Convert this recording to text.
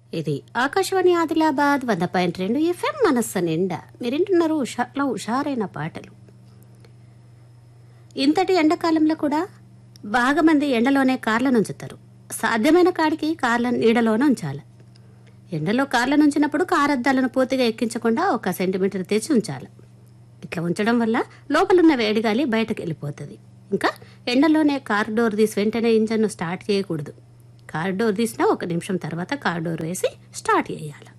ఇది ఆకాశవాణి ఆదిలాబాద్ వంద పాయింట్ రెండు ఎఫ్ఎం మనస్సు నిండా మీరింటున్నారు ఉషాలో హుషారైన పాటలు ఇంతటి ఎండాకాలంలో కూడా బాగా మంది ఎండలోనే కార్లను ఉంచుతారు సాధ్యమైన కాడికి కార్లను నీడలోనే ఉంచాలి ఎండలో కార్లను ఉంచినప్పుడు కార్ అద్దాలను పూర్తిగా ఎక్కించకుండా ఒక సెంటీమీటర్ తెచ్చి ఉంచాలి ఇట్లా ఉంచడం వల్ల లోపలున్న వేడి గాలి బయటకు వెళ్ళిపోతుంది ఇంకా ఎండలోనే కార్ డోర్ తీసి వెంటనే ఇంజన్ను స్టార్ట్ చేయకూడదు కార్ డోర్ తీసినా ఒక నిమిషం తర్వాత కార్ డోర్ వేసి స్టార్ట్ చేయాలి